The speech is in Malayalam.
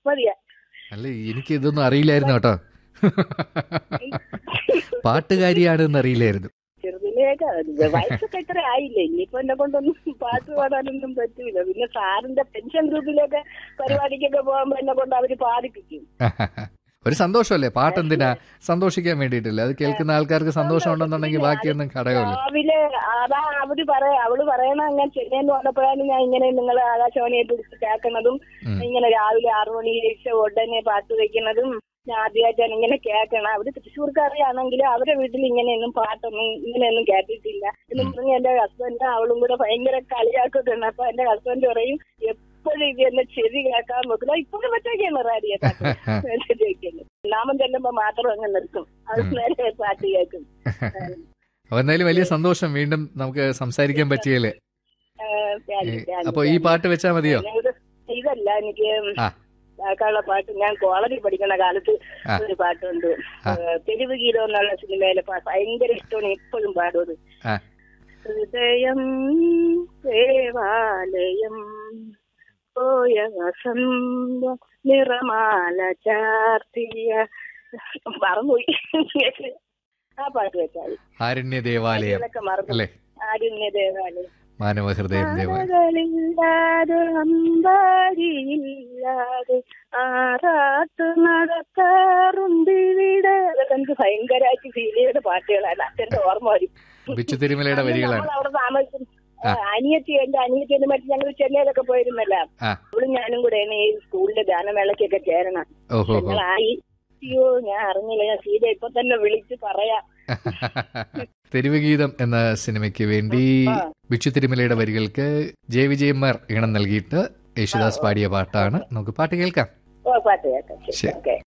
മതിയാ അല്ല എനിക്ക് ഇതൊന്നും അറിയില്ലായിരുന്നു കേട്ടോ പാട്ടുകാരിയാണെന്ന് അറിയില്ലായിരുന്നു ചെറുതിലേക്ക് വയസ്സൊക്കെ ഇത്ര ആയില്ലേ ഇനിയിപ്പോ എന്നെ കൊണ്ടൊന്നും പാട്ട് പാടാനൊന്നും പറ്റൂല പിന്നെ സാറിന്റെ പെൻഷൻ ഗ്രൂപ്പിലൊക്കെ പരിപാടിക്കൊക്കെ പോകുമ്പോ എന്നെ കൊണ്ട് അവര് പാടിപ്പിക്കും ഒരു സന്തോഷമല്ലേ പാട്ടെന്തിനാ സന്തോഷിക്കാൻ വേണ്ടിയിട്ടില്ല അത് കേൾക്കുന്ന ആൾക്കാർക്ക് സന്തോഷം ഉണ്ടെന്നുണ്ടെങ്കിൽ ബാക്കിയൊന്നും ഘടകമില്ല രാവിലെ അതാ അവര് പറയാ അവള് പറയണ ഞാൻ ചെന്നൈന്ന് വന്നപ്പോഴാണ് ഞാൻ ഇങ്ങനെ നിങ്ങളെ ആകാശവാണിയെ പിടിച്ച് കേൾക്കുന്നതും ഉം. ഇങ്ങനെ രാവിലെ ആറു മണി കഴിച്ച ഉടനെ പാട്ട് വെക്കുന്നതും ഞാൻ ആദ്യമായിട്ടാണ് ഇങ്ങനെ കേൾക്കണം അവര് തൃശ്ശൂർക്കാരിയാണെങ്കിൽ അവരെ വീട്ടിൽ ഇങ്ങനെയൊന്നും പാട്ടൊന്നും ഇങ്ങനെയൊന്നും കേട്ടിട്ടില്ല എന്ന് പറഞ്ഞ് എന്റെ ഹസ്ബൻഡ് അവളും കൂടെ ഭയങ്കര കളിയാക്കുന്നുണ്ട് അപ്പൊ എന്റെ ഹസ്ബൻഡ് പറയും എപ്പോഴും ഇത് എന്നെ ചെവി കേൾക്കാൻ നോക്കില്ല ഇപ്പോഴും പറ്റൊക്കെയാണ് റാഡിയെ പാട്ട് ചെവി വെക്കുന്നത് നാമം ചെല്ലുമ്പോ മാത്രം അങ്ങ് നിർത്തും അത് നേരെ പാട്ട് കേൾക്കും അപ്പൊ എന്തായാലും വലിയ സന്തോഷം വീണ്ടും നമുക്ക് സംസാരിക്കാൻ പറ്റിയല്ലേ ഏഹ് ഞാൻ- ഞാൻ- അപ്പൊ ഈ പാട്ട് വെച്ചാ മതിയോ ഇത് ഇതല്ല എനിക്ക് ആ. കേൾക്കാനുള്ള പാട്ട് ഞാൻ കോളേജിൽ പഠിക്കുന്ന കാലത്ത് ആ. ഒരു പാട്ടുണ്ട് ആ. ഏഹ് തെരുവ് ഗീതം എന്നുള്ള സിനിമയിലെ പാട്ട് ഭയങ്കര ഇഷ്ടമാണ് ഇപ്പോഴും പാടുന്നത് ആ. ഹൃദയം ദേവാലയം പോയ വസന്ത നിറമാല ചാർത്തിയ മറന്നുപോയി ആ പാട്ട് വെച്ചാൽ ആരണ്യ ദേവാലയം ഇതൊക്കെ മറന്നു അല്ലേ ആരുണ്യ ദേവാലയം മാനവഹൃദയം ദേവാലയം മകളില്ലാതെ അമ്പാരിയില്ലാതെ ആറാട്ട് നടത്താറുണ്ട് ഇവിടെ അതൊക്കെ എനിക്ക് ഭയങ്കരമായിട്ട് ഫീൽ ചെയ്ത പാട്ടുകളാണ് അച്ഛന്റെ ഓർമ്മ വരും ബിച്ചു തിരുമലയുടെ വരികളാണ് നമ്മൾ അവിടെ താമസിക്കും ആ, അനിയത്തി എന്റെ അനിയത്തിനെ മറ്റു ഞങ്ങൾ ചെന്നൈയിലൊക്കെ പോയിരുന്നല്ല ആ. അവളും ഞാനും കൂടെയാണ് ഈ സ്കൂളിലെ ഗാനമേളയ്ക്കൊക്കെ ചേരണം ഓഹോ ഹോ ഞങ്ങളായി അയ്യോ ഞാൻ അറിഞ്ഞില്ല ഞാൻ സീത ഇപ്പൊ തന്നെ വിളിച്ച് പറയാം തെരുവ് ഗീതം എന്ന സിനിമയ്ക്ക് വേണ്ടി ആ. ബിച്ചു തിരുമലയുടെ വരികൾക്ക് ജെ വിജയന്മാർ ഈണം നൽകിയിട്ട് യേശുദാസ് പാടിയ പാട്ടാണ് നമുക്ക് പാട്ട് കേൾക്കാം ഓ പാട്ട് കേൾക്കാം ശരി. ഓക്കെ